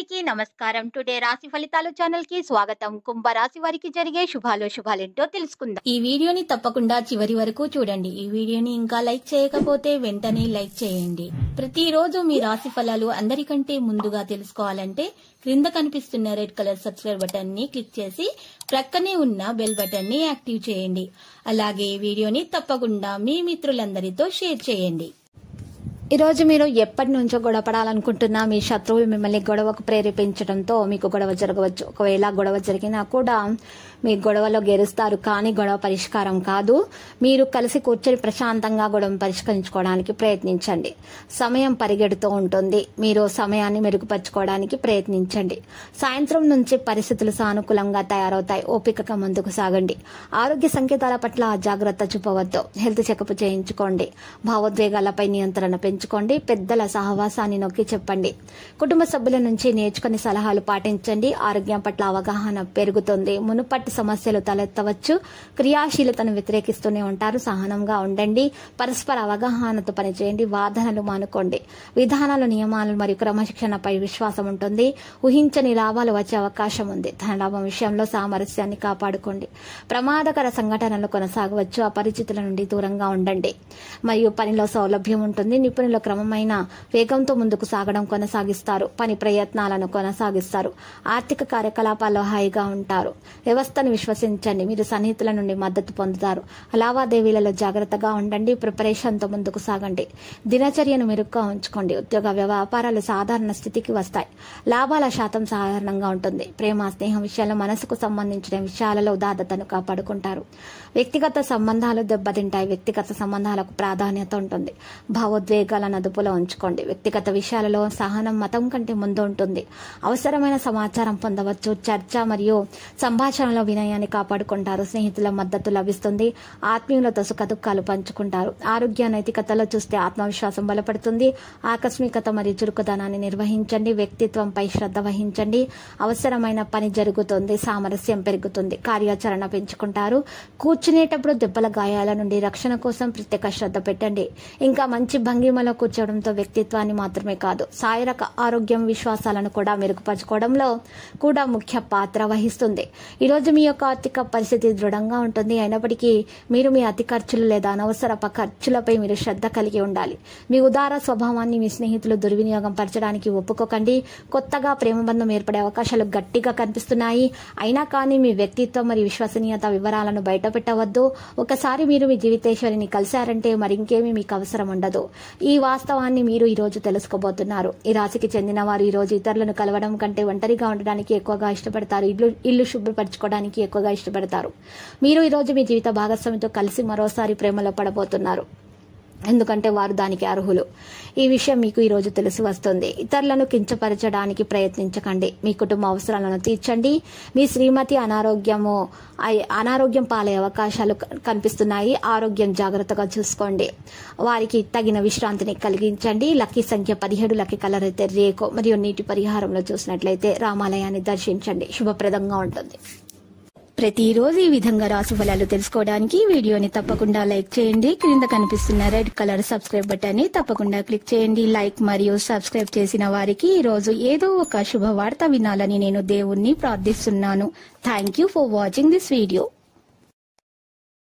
అందరికీ నమస్కారం టుడే రాశి ఫలితాలు ఛానల్ కి స్వాగతం కుంభ రాశి వారికి జరిగే శుభాలు శుభాలేంటో తెలుసుకుందాం ఈ వీడియోని తప్పకుండా చివరి వరకు చూడండి ఈ వీడియోని ఇంకా లైక్ చేయకపోతే వెంటనే లైక్ చేయండి ప్రతిరోజు మీ రాశి ఫలాలు అందరికంటే ముందుగా తెలుసుకోవాలంటే క్రింద కనిపిస్తున్న రెడ్ కలర్ సబ్స్క్రైబ్ బటన్ ని క్లిక్ చేసి ప్రక్కనే ఉన్న బెల్ బటన్ ని యాక్టివ్ చేయండి అలాగే ఈ వీడియోని తప్పకుండా మీ మిత్రులందరితో షేర్ చేయండి ఈరోజు మీరు ఎప్పటి నుంచో గొడవ పడాలనుకుంటున్నా మీ శత్రువులు మిమ్మల్ని గొడవకు ప్రేరేపించడంతో మీకు గొడవ జరగవచ్చు ఒకవేళ గొడవ జరిగినా కూడా మీ గొడవలో గెలుస్తారు కానీ గొడవ పరిష్కారం కాదు మీరు కలిసి కూర్చొని ప్రశాంతంగా గొడవ పరిష్కరించుకోవడానికి ప్రయత్నించండి సమయం పరిగెడుతూ ఉంటుంది మీరు సమయాన్ని మెరుగుపరచుకోవడానికి ప్రయత్నించండి సాయంత్రం నుంచి పరిస్థితులు సానుకూలంగా తయారవుతాయి ఓపికగా ముందుకు సాగండి ఆరోగ్య సంకేతాల పట్ల జాగ్రత్త చూపవద్దు హెల్త్ చెకప్ చేయించుకోండి భావోద్వేగాలపై నియంత్రణ పెంచుకోండి పెద్దల సహవాసాన్ని నొక్కి చెప్పండి కుటుంబ సభ్యుల నుంచి నేర్చుకుని సలహాలు పాటించండి ఆరోగ్యం పట్ల అవగాహన పెరుగుతుంది మునుపటి సమస్యలు తలెత్తవచ్చు క్రియాశీలతను వ్యతిరేకిస్తూనే ఉంటారు సహనంగా ఉండండి పరస్పర అవగాహనతో పనిచేయండి వాదనలు మానుకోండి విధానాలు నియమాలు మరియు క్రమశిక్షణపై విశ్వాసం ఉంటుంది ఊహించని లాభాలు వచ్చే అవకాశం ఉంది ధనలాభం విషయంలో సామరస్యాన్ని కాపాడుకోండి ప్రమాదకర సంఘటనలు కొనసాగవచ్చు అపరిచితుల నుండి దూరంగా ఉండండి మరియు పనిలో సౌలభ్యం ఉంటుంది నిపుణుల క్రమమైన వేగంతో ముందుకు సాగడం కొనసాగిస్తారు పని ప్రయత్నాలను కొనసాగిస్తారు ఆర్థిక కార్యకలాపాల్లో హాయిగా ఉంటారు వ్యవస్థను విశ్వసించండి మీరు సన్నిహితుల నుండి మద్దతు పొందుతారు లావాదేవీలలో జాగ్రత్తగా ఉండండి ప్రిపరేషన్తో ముందుకు సాగండి దినచర్యను మెరుగ్గా ఉంచుకోండి ఉద్యోగ వ్యాపారాలు సాధారణ స్థితికి వస్తాయి లాభాల శాతం సాధారణంగా ఉంటుంది ప్రేమ స్నేహం విషయాల్లో మనసుకు సంబంధించిన విషయాలలో ఉదాత్తతను కాపాడుకుంటారు వ్యక్తిగత సంబంధాలు దెబ్బతింటాయి వ్యక్తిగత సంబంధాలకు ప్రాధాన్యత ఉంటుంది భావోద్వేగాలను అదుపులో ఉంచుకోండి వ్యక్తిగత విషయాలలో సహనం మతం కంటే ముందు ఉంటుంది అవసరమైన సమాచారం పొందవచ్చు చర్చ మరియు సంభాషణలో వినయాన్ని కాపాడుకుంటారు స్నేహితుల మద్దతు లభిస్తుంది ఆత్మీయులతో సుఖదుఖాలు పంచుకుంటారు ఆరోగ్య నైతికతలో చూస్తే ఆత్మవిశ్వాసం బలపడుతుంది ఆకస్మికత మరియు చురుకుదనాన్ని నిర్వహించండి వ్యక్తిత్వంపై శ్రద్ధ వహించండి అవసరమైన పని జరుగుతుంది సామరస్యం పెరుగుతుంది కార్యాచరణ పెంచుకుంటారు కూర్చునేటప్పుడు దెబ్బల గాయాల నుండి రక్షణ కోసం ప్రత్యేక శ్రద్ధ పెట్టండి ఇంకా మంచి భంగిమలో కూర్చోవడంతో వ్యక్తిత్వాన్ని మాత్రమే కాదు శారీరక ఆరోగ్యం విశ్వాసాలను కూడా మెరుగుపరచుకోవడంలో కూడా ముఖ్య పాత్ర వహిస్తుంది ఈరోజు మీ యొక్క ఆర్థిక పరిస్థితి దృఢంగా ఉంటుంది అయినప్పటికీ మీరు మీ అతి ఖర్చులు లేదా అనవసరప ఖర్చులపై మీరు శ్రద్ధ కలిగి ఉండాలి మీ ఉదార స్వభావాన్ని మీ స్నేహితులు దుర్వినియోగం పరచడానికి ఒప్పుకోకండి కొత్తగా ప్రేమ బంధం ఏర్పడే అవకాశాలు గట్టిగా కనిపిస్తున్నాయి అయినా కానీ మీ వ్యక్తిత్వం మరియు విశ్వసనీయత వివరాలను బయట పెట్టవద్దు ఒకసారి మీరు మీ జీవితేశ్వరిని కలిశారంటే మరింకేమీ మీకు అవసరం ఉండదు ఈ వాస్తవాన్ని మీరు ఈ రోజు తెలుసుకోబోతున్నారు ఈ రాశికి చెందిన వారు ఈ రోజు ఇతరులను కలవడం కంటే ఒంటరిగా ఉండడానికి ఎక్కువగా ఇష్టపడతారు ఇల్లు ఇల్లు శుభ్రపరచుకోవడానికి ఎక్కువగా ఇష్టపడతారు మీరు ఈ రోజు మీ జీవిత భాగస్వామితో కలిసి మరోసారి ప్రేమలో పడబోతున్నారు ఎందుకంటే వారు దానికి అర్హులు ఈ విషయం మీకు ఈరోజు తెలిసి వస్తుంది ఇతరులను కించపరచడానికి ప్రయత్నించకండి మీ కుటుంబ అవసరాలను తీర్చండి మీ శ్రీమతి అనారోగ్యము అయ్- అనారోగ్యం పాలే అవకాశాలు క- కనిపిస్తున్నాయి ఆరోగ్యం జాగ్రత్తగా చూసుకోండి వారికి తగిన విశ్రాంతిని కలిగించండి లక్కీ సంఖ్య పదిహేడు లక్కీ కలర్ అయితే రేకు మరియు నీటి పరిహారంలో చూసినట్లయితే రామాలయాన్ని దర్శించండి శుభప్రదంగా ఉంటుంది ప్రతిరోజు ఈ విధంగా రాశి ఫలాలు తెలుసుకోవడానికి ఈ వీడియోని తప్పకుండా లైక్ చేయండి క్రింద కనిపిస్తున్న రెడ్ కలర్ సబ్స్క్రైబ్ బటన్ ని తప్పకుండా క్లిక్ చేయండి లైక్ మరియు సబ్స్క్రైబ్ చేసిన వారికి ఈ రోజు ఏదో ఒక శుభవార్త వినాలని నేను దేవుణ్ణి ప్రార్థిస్తున్నాను thank you for watching this video